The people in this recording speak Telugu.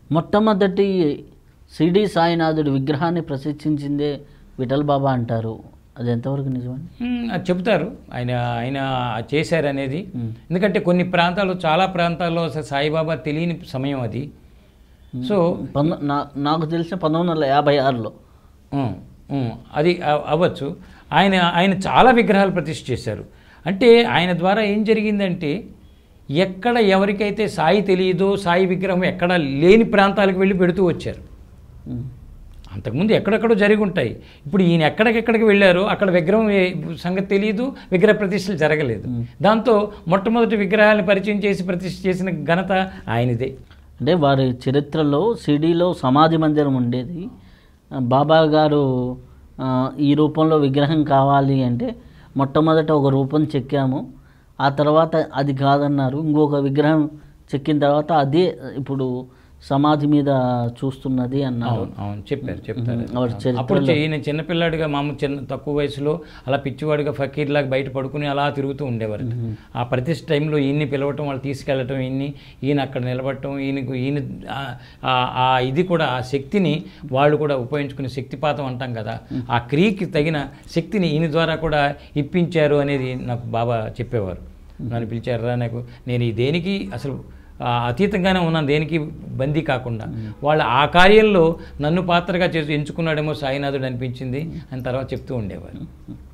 మొట్టమొదటి సిడి సాయినాథుడి విగ్రహాన్ని ప్రతిష్ఠించిందే విఠల్ బాబా అంటారు అది ఎంతవరకు నిజమండి మ్మ్, అది చెప్తారు ఆయన ఆయన చేశారనేది మ్మ్. ఎందుకంటే కొన్ని ప్రాంతాలు చాలా ప్రాంతాల్లో అసలు సాయిబాబా తెలియని సమయం అది సో పంతొ నా- నాకు తెలిసిన పంతొమ్మిది వందల యాభై ఆరులో ఉమ్, ఉమ్, అది అ- అవ్వచ్చు ఆయన ఆయన చాలా విగ్రహాలు ప్రతిష్ఠ చేశారు అంటే ఆయన ద్వారా ఏం జరిగిందంటే ఎక్కడ ఎవరికైతే సాయి తెలియదో సాయి విగ్రహం ఎక్కడ లేని ప్రాంతాలకు వెళ్ళి పెడుతూ వచ్చారు ఉమ్. అంతకుముందు ఎక్కడెక్కడో జరిగి ఉంటాయి ఇప్పుడు ఈయన ఎక్కడికెక్కడికి వెళ్ళారో అక్కడ విగ్రహం ఏ- సంగతి తెలియదు విగ్రహ ప్రతిష్టలు జరగలేదు దాంతో మొట్టమొదటి విగ్రహాలను పరిచయం చేసి ప్రతిష్ఠ చేసిన ఘనత ఆయనదే అంటే వారి చరిత్రలో సిడీలో సమాధి మందిరం ఉండేది ఆ, బాబా గారు ఆ, ఈ రూపంలో విగ్రహం కావాలి అంటే మొట్టమొదట ఒక రూపం చెక్కాము ఆ తర్వాత అది కాదన్నారు ఇంకొక విగ్రహం చెక్కిన తర్వాత అదే ఇప్పుడు సమాధి మీద చూస్తున్నది అన్నారు అవును అవును చెప్పారు చెప్తారు మ్మ్. వారి చరిత్రలో- అప్పుడు చే- ఈయన చిన్నపిల్లాడిగా మామూలు చిన్న తక్కువ వయసులో అలా పిచ్చివాడిగా ఫకీర్లాగా బయట పడుకుని అలా తిరుగుతూ ఉండేవారు ఆ ప్రతిష్ఠ టైంలో ఈయన్ని పిలవటం వాళ్ళు తీసుకెళ్ళటం ఈయన్ని ఈయన అక్కడ నిలబడటం ఈయనకు ఈయన ఆ- ఆ- ఆ ఇది కూడా ఆ శక్తిని వాళ్ళు కూడా ఉపయోగించుకునే శక్తిపాతం అంటాం కదా ఆ క్రియకి తగిన శక్తిని ఈయన ద్వారా కూడా ఇప్పించారు అనేది నాకు బాబా చెప్పేవారు నన్ను పిలిచారా నాకు నేను ఈ దేనికి అసలు ఆ, అతీతంగానే ఉన్నాను దేనికి బందీ కాకుండా వాళ్ళ ఆ కార్యంలో నన్ను పాత్రగా చేసి ఎంచుకున్నాడేమో సాయినాథుడు అనిపించింది అని తర్వాత చెప్తూ ఉండేవారు